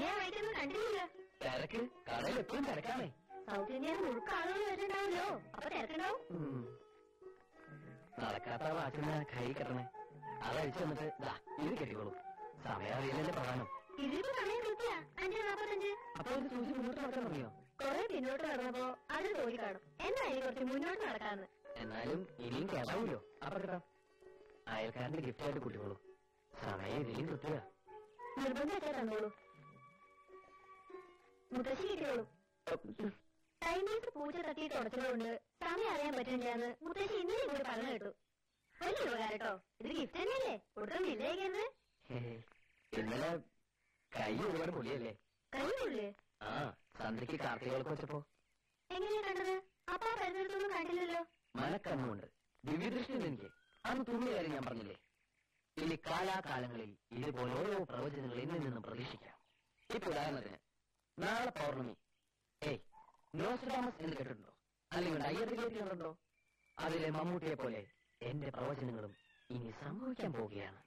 എന്നെ വൈകിട്ടൊന്നും കണ്ടില്ല തിരക്ക് കടയിൽ എപ്പോഴും തിരക്കാണേ സൗത്ത് ഇന്ത്യയിൽ മുഴുക്ക ആളുകൾ വരുന്നുണ്ടാവല്ലോ അപ്പൊ തിരക്കുണ്ടാവും ഉം. നടക്കാത്ത വാച്ചിന് കൈ കെട്ടണേ അതഴിച്ചു വന്നിട്ട് ദാ ഇത് കെട്ടിക്കോളൂ സമയം അറിയില്ലല്ലേ പ്രധാനം ഇതിപ്പോ സമയം കൃത്യ അഞ്ച് നാപ്പത്തഞ്ച് അപ്പൊ ഒരു സൂചി മുന്നോട്ട് നടക്കാൻ തുടങ്ങിയോ കുറെ പിന്നോട്ട് നടന്നപ്പോ അത് തോന്നി കാണും എന്തായാലും കുറച്ച് മുന്നോട്ട് നടക്കാന്ന് എന്നാലും ഇനിയും കേട്ടാവൂലോ അപ്പൊ കേട്ടോ അയൽക്കാരന്റെ ഗിഫ്റ്റ് ആയിട്ട് കൂട്ടിക്കോളൂ സമയം ഇതിലും കിട്ടുക നിർബന്ധം വെച്ചാൽ തന്നോളൂ മുത്തശ്ശി കിട്ടിയോളൂ ചൈനീസ് പൂച്ച തട്ടിയിട്ട് ഉടച്ചതുകൊണ്ട് സമയം അറിയാൻ പറ്റില്ലാന്ന് മുത്തശ്ശി ഇന്നലെ കൂടി പറഞ്ഞു കേട്ടു വലിയ ഉപകാരം കേട്ടോ ഇത് ഗിഫ്റ്റ് തന്നെയല്ലേ ഒട്ടും ഇല്ലേക്കരുത് ഇന്നലെ കൈ ഒരുപാട് പൊളിയല്ലേ കഴിയില്ലേ ആ സന്ധ്യക്ക് കാർത്തികൾക്ക് വെച്ചപ്പോ എങ്ങനെയാ കണ്ടത് അപ്പാ പരിസരത്തൊന്നും കണ്ടില്ലല്ലോ മനക്കണ്ണുണ്ട് ദിവ്യദൃഷ്ടിയുണ്ട് എനിക്ക് അന്ന് തുണിയ കാര്യം ഞാൻ പറഞ്ഞില്ലേ ഇനി കാലാകാലങ്ങളിൽ ഇതുപോലെ ഓരോ പ്രവചനങ്ങൾ എന്നിൽ നിന്നും പ്രതീക്ഷിക്കാം ഇപ്പൊ ഉദാഹരണത്തിന് നാളെ പൗർണമി ഏയ് നോസ്ട്രാമസ് എന്ന് കേട്ടിട്ടുണ്ടോ അല്ലെങ്കിൽ ഡയറി കേട്ടിട്ടുണ്ടോ അതിലെ മമ്മൂട്ടിയെ പോലെ എന്റെ പ്രവചനങ്ങളും ഇനി സംഭവിക്കാൻ പോവുകയാണ്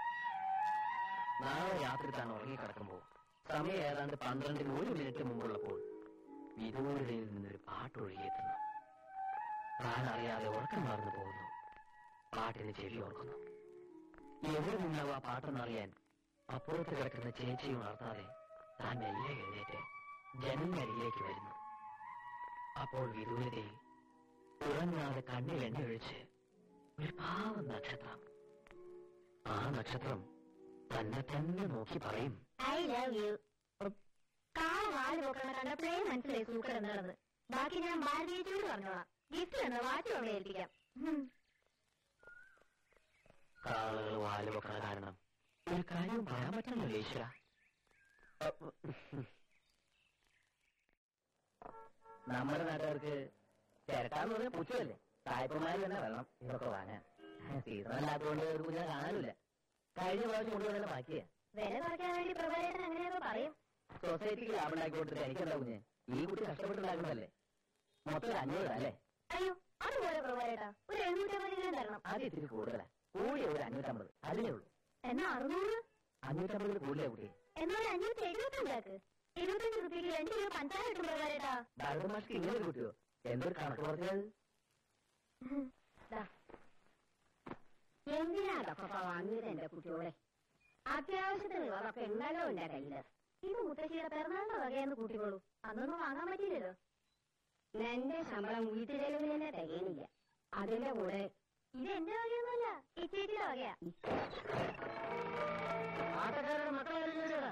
നാളെ രാത്രി താൻ ഉറങ്ങിക്കിടക്കുമ്പോൾ സമയം ഏതാണ്ട് പന്ത്രണ്ടിന് ഒരു മിനിറ്റ് മുമ്പുള്ളപ്പോൾ വിദൂരതയിൽ നിന്നൊരു പാട്ടൊഴുകിയെത്തുന്നു താൻ അറിയാതെ ഉറക്കം മറന്നു പോകുന്നു പാട്ടിന് ചെവി ഓർക്കുന്നു എവിടെ നിന്നാവും ആ പാട്ടെന്നറിയാൻ അപ്പുറത്ത് കിടക്കുന്ന ചേച്ചി ഉണർത്താതെ താൻ മെല്ലെ എഴുന്നേറ്റ് ജനലിനരികിലേക്ക് വരുന്നു അപ്പോൾ വിദൂരതയിൽ ഉറങ്ങാതെ കണ്ണിൽ എണ്ണ ഒഴിച്ച് ഒരു പാവം നക്ഷത്രം ആ നക്ഷത്രം തന്നെ തന്നെ നോക്കി പറയും ഐ ലവ് യു കാള വാല് പോക്കണ കണ്ടപ്പോഴേ മനസ്സിലായി സൂക്കർ എന്നുള്ളത് ബാക്കി ഞാൻ ഭാരതീയച്ചോട് പറഞ്ഞോളാം ഗിഫ്റ്റ് എന്ന വാച്ച് കൊണ്ട് ഏൽപ്പിക്കാം ഉം. കാളുകൾ വാല് വെക്കണ കാരണം ഒരു കാര്യവും പറയാൻ പറ്റുന്നില്ല ഈശ്വര നമ്മുടെ നാട്ടുകാർക്ക് തിരക്കാന്ന് പറഞ്ഞ പുച്ഛമല്ലേ തായ്പമാര് തന്നെ വേണം ഇതൊക്കെ വാങ്ങാൻ സീസൺ അല്ലാത്തതുകൊണ്ട് ഒരു കുഞ്ഞിനെ കാണാനില്ല കഴിഞ്ഞ പ്രാവശ്യം കൊണ്ടുവന്നെ ബാക്കിയാ വില കുറയ്ക്കാൻ വേണ്ടി പ്രഭാകരൻ അങ്ങനെയൊക്കെ പറയും സൊസൈറ്റിക്ക് ലാഭം ഉണ്ടാക്കി കൊടുത്തിട്ട് എനിക്കെന്താ കുഞ്ഞ് ഈ കുട്ടി കഷ്ടപ്പെട്ടുണ്ടാക്കുന്നതല്ലേ മൊത്തം ഒരു അഞ്ഞൂറ് അല്ലേ അയ്യോ അതുപോലെ പ്രഭാകരേട്ടാ ഒരു എഴുന്നൂറ്റമ്പതിനും തരണം അത് ഇത്തിരി കൂടുതലാ കൂടിയ ഒരു അഞ്ഞൂറ്റമ്പത് അതിലേ ഉള്ളൂ എന്നാ അറുന്നൂറ് അഞ്ഞൂറ്റമ്പതിൽ കൂടുതലേ കുട്ടി എന്നാ ഒരു അഞ്ഞൂറ്റി എഴുപത്തഞ്ചാക്ക് എഴുപത്തഞ്ച് റുപ്യക്ക് രണ്ട് കിലോ പഞ്ചാര കിട്ടും പ്രഭാകരേട്ടാ ഭാരത മാഷ്ക്ക് ഇങ്ങനെ ഒരു കുട്ടിയോ എന്തൊരു കണക്ക് പറഞ്ഞത് ദാ. എന്തിനാ പപ്പ വാങ്ങിയത് എന്റെ കുട്ടിയോളെ അത്യാവശ്യത്തിനുള്ളതൊക്കെ ഉണ്ടല്ലോ എന്റെ കയ്യില് ഇത് മുത്തശ്ശിയുടെ പിറന്നാളിന്റെ വകയെന്ന് കൂട്ടിക്കോളൂ അന്നൊന്നും വാങ്ങാൻ പറ്റിയില്ലല്ലോ എന്റെ ശമ്പളം വീട്ടിലെങ്കിലും തന്നെ തികയണില്ല അതിന്റെ കൂടെ ഇത് എന്റെ വകയൊന്നുമല്ല ഈ ചേച്ചിയുടെ വകയാ ആട്ടക്കാരുടെ മക്കളെ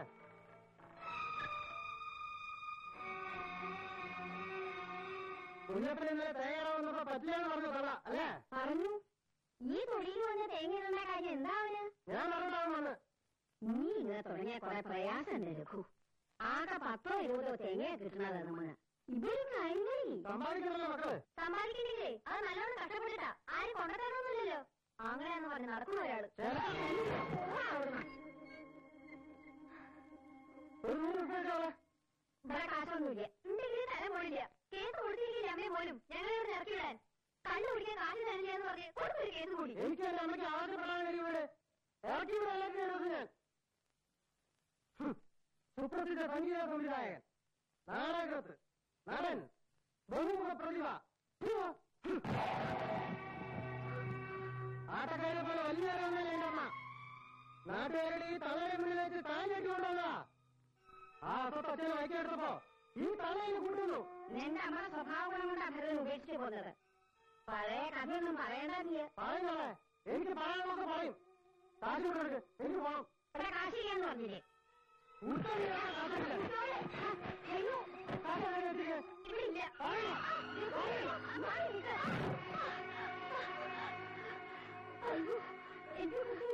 കുഞ്ഞപ്പൻ ഇന്നലെ തയ്യാറാവുന്നപ്പോ പറ്റില്ലെന്ന് പറഞ്ഞു തള്ള അല്ലേ പറഞ്ഞു ഈ തൊടിയിൽ വന്ന് തേങ്ങയിടുന്ന കാര്യം എന്താ അവന് ഞാൻ പറഞ്ഞാവും വന്ന് നീ ഇങ്ങനെ തുടങ്ങിയ കുറെ പ്രയാസം രഘു ആകെ പത്തോ ഇരുപതോ തേങ്ങ കിട്ടണത് നമ്മള് ഇതൊരു കാര്യങ്ങളി സമ്പാദിക്കണല്ലോ മക്കള് സമ്പാദിക്കണില്ലേ അത് നല്ലോണം കഷ്ടപ്പെട്ടിട്ടാ ആരും കൊണ്ടത്തരൊന്നുമില്ലല്ലോ അങ്ങനെയാന്ന് പറഞ്ഞ് നടക്കുന്ന ഒരാള് ഒരു നൂറ് രൂപ ഇവിടെ കാശൊന്നുമില്ല ഉണ്ടെങ്കിലും തല പോലില്ല കേസ് കൊടുത്തിരിക്കില്ല അമ്മയെ പോലും ഞങ്ങളെ ഇവിടെ ഇറക്കിവിടാൻ കണ്ണു പിടിക്കാൻ കാശ് തരില്ല എന്ന് പറഞ്ഞ് കൊടുത്തൊരു കേസ് കൂടി എനിക്ക് എന്റെ അമ്മയ്ക്ക് ആവശ്യപ്പെടാൻ കഴിയും ഇവിടെ ഇറക്കി ഇവിടെ ഇറക്കി ഇടുന്നത് ഞാൻ ഹും. സുപ്രസിദ്ധ സംഗീത സംവിധായകൻ നാടകത്ത് നടൻ ബഹുമുഖ പ്രതിഭ ഹും. ഹും. ആട്ടക്കാരെ പോലെ വലിയ ഒന്നല്ല എന്റെ അമ്മ നാട്ടുകാരുടെ ഈ തളയുടെ മുന്നിൽ വെച്ച് താൻ കെട്ടിക്കൊണ്ടുവന്നാ ആ അസത്തച്ഛനെ വൈകിയെടുത്തപ്പോ ഈ തളയിൽ കൂട്ടുന്നു നിന്റെ അമ്മയുടെ സ്വഭാവ ഗുണം കൊണ്ട് അഭരതൻ ഉപേക്ഷിച്ചു പോകുന്നത് പഴയ കഥയൊന്നും പറയണ്ട നീ പറയുന്നോളെ എനിക്ക് പറയാനുള്ളതൊക്കെ പറയും കാശ് കൊടുക്ക് എനിക്ക് പോണം ഇവിടെ കാശില്ലെന്ന് പറഞ്ഞില്ലേ ഉത്തരവില്ലാതെ കാശില്ല. അയ്യോ കാശ് എവിടെ വെച്ചിരിക്കുന്നെ? ഇവിടെ ഇല്ല അയ്യോ എന്റെ കുട്ടി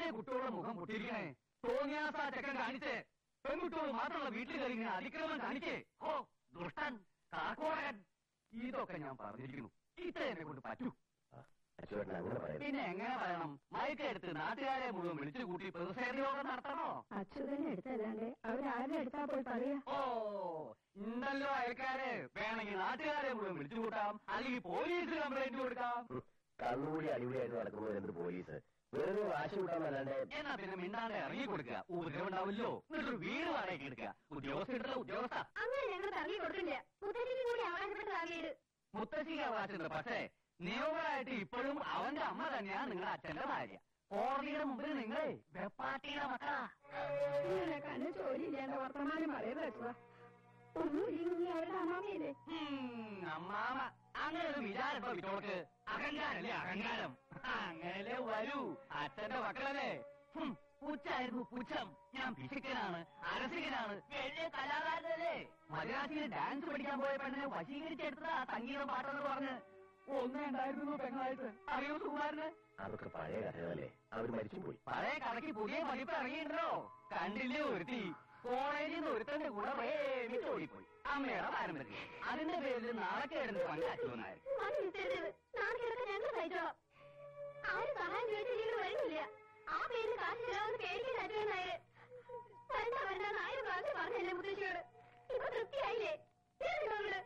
എന്തിനെ കുട്ടികളുടെ മുഖം പൊട്ടിയിരിക്കണേ തോന്നിയാസ ചെക്കൻ കാണിച്ചേ പെൺകുട്ടികൾ മാത്രമുള്ള വീട്ടിൽ കയറി ഇങ്ങനെ അതിക്രമം കാണിക്കേ ഓ ദുഷ്ടൻ കാക്കോടകൻ ഇതൊക്കെ ഞാൻ പറഞ്ഞിരിക്കുന്നു ഇത്ര എന്നെ കൊണ്ട് പറ്റൂ അച്ചുവേട്ടൻ അങ്ങനെ പറയുന്നത് പിന്നെ എങ്ങനെ പറയണം മയക്കെടുത്ത് നാട്ടുകാരെ മുഴുവൻ വിളിച്ചു കൂട്ടി പ്രതിഷേധ യോഗം നടത്തണോ അച്യുതനെ എടുത്തല്ലാണ്ട് അവരാരുടെ അടുത്താ പോയി പറയാ ഓ ഉണ്ടല്ലോ അയൽക്കാരെ വേണമെങ്കിൽ നാട്ടുകാരെ മുഴുവൻ വിളിച്ചു കൂട്ടാം അല്ലെങ്കിൽ പോലീസ് കംപ്ലൈന്റ് കൊടുക്കാം കണ്ണുകൂടി അടിപൊളിയായിട്ട് നടക്കുന്നത് എന്ത് പോലീസ് വെറുതെ വാശി കൂട്ടാന്നല്ലാണ്ട് എന്നാ പിന്നെ മിണ്ടാണ്ട് ഇറങ്ങി കൊടുക്കുക ഉപദ്രവം ഉണ്ടാവില്ലോ എന്നിട്ടൊരു വീട് വാടകയ്ക്ക് എടുക്കുക ഉദ്യോഗസ്ഥ ഉദ്യോഗസ്ഥ അങ്ങനെ ഞങ്ങൾ തള്ളി കൊടുക്കില്ല മുത്തശ്ശിക്ക് കൂടി അവകാശപ്പെട്ട് തള്ളിയത് മുത്തശ്ശിക്ക് അവകാശമുണ്ട് പക്ഷേ നിയമപരമായിട്ട് ഇപ്പോഴും അവന്റെ അമ്മ തന്നെയാ നിങ്ങളുടെ അച്ഛന്റെ ഭാര്യ കോടതിയുടെ മുമ്പിൽ നിങ്ങളെ വെപ്പാട്ടിയുടെ മക്കളാ ഇങ്ങനെ കണ്ണ് ജോലിയില്ലാണ്ട് വർത്തമാനം പറയുന്നത് വെച്ചതാ ഒന്നും ഇനി അവരുടെ അമ്മാമയില്ലേ ഉം, അമ്മാമ അങ്ങനെ ഒരു വിചാരം ഇപ്പൊ വിറ്റോൾക്ക് അഹങ്കാരല്ലേ അഹങ്കാരം അങ്ങനല്ലേ വരൂ അച്ഛന്റെ മക്കളല്ലേ ഹും, പുച്ഛായിരുന്നു പുച്ഛം ഞാൻ പിശുക്കനാണ് അരസികനാണ് വലിയ കലാകാരനല്ലേ മദ്രാസിയിൽ ഡാൻസ് പഠിക്കാൻ പോയ പെണ്ണിനെ വശീകരിച്ചെടുത്തതാ സംഗീതം പാട്ടെന്ന് പറഞ്ഞ് ഒന്നേ ഉണ്ടായിരുന്നു പെങ്ങളായിട്ട് അറിയോ സുകുമാരന് അതൊക്കെ പഴയ കഥകളല്ലേ അവർ മരിച്ചു പോയി പഴയ കഥയ്ക്ക് പുതിയ പതിപ്പ് ഇറങ്ങിയിട്ടുണ്ടോ കണ്ടില്ലേ ഒരുത്തി കോളേജിൽ നിന്ന് ഒരുത്തന്റെ കൂടെ പ്രേമിച്ച് ഓടിപ്പോയി അമ്മയുടെ പാരമ്പര്യം അതിന്റെ പേരിൽ നാളെക്കേടുന്ന പങ്ക് അച്ഛനായിരുന്നു അത് വിട്ടരുത് നാളെ ഞങ്ങൾ സഹിച്ചോളാം ആരും സഹായം ചോദിച്ചില്ലെങ്കിൽ വരുന്നില്ല ആ പേരിൽ കാശ് ചെലവെന്ന് പേടിക്കാൻ അറ്റുവെന്നായത് വരണ്ട വരണ്ട നായർ പറഞ്ഞു പറഞ്ഞല്ലേ മുത്തശ്ശിയോട് ഇപ്പൊ തൃപ്തിയായില്ലേ തീർന്നോ അങ്ങട്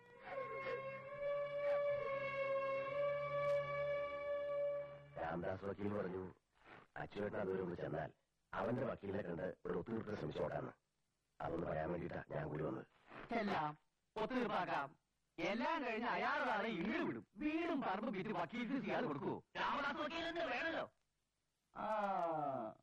രാംദാസ് വക്കീൽ പറഞ്ഞു അച്ചുവേട്ടൻ അതുവരെ ഒന്ന് ചെന്നാൽ അവന്റെ വക്കീലിനെ കണ്ട് ഒരു ഒത്തുതീർപ്പിന് ശ്രമിച്ചോടാന്ന് അതൊന്ന് പറയാൻ വേണ്ടിയിട്ടാ ഞാൻ കൂടി വന്നത് എല്ലാം ഒത്തുതീർപ്പാക്കാം എല്ലാം കഴിഞ്ഞ് അയാളാണ് ഇങ്ങട് വിടും വീടും പറമ്പും വിറ്റ് വക്കീൽ ഫീസ് ഇയാൾ കൊടുക്കുവോ രാമദാസ് വക്കീലിന് വേണല്ലോ ആ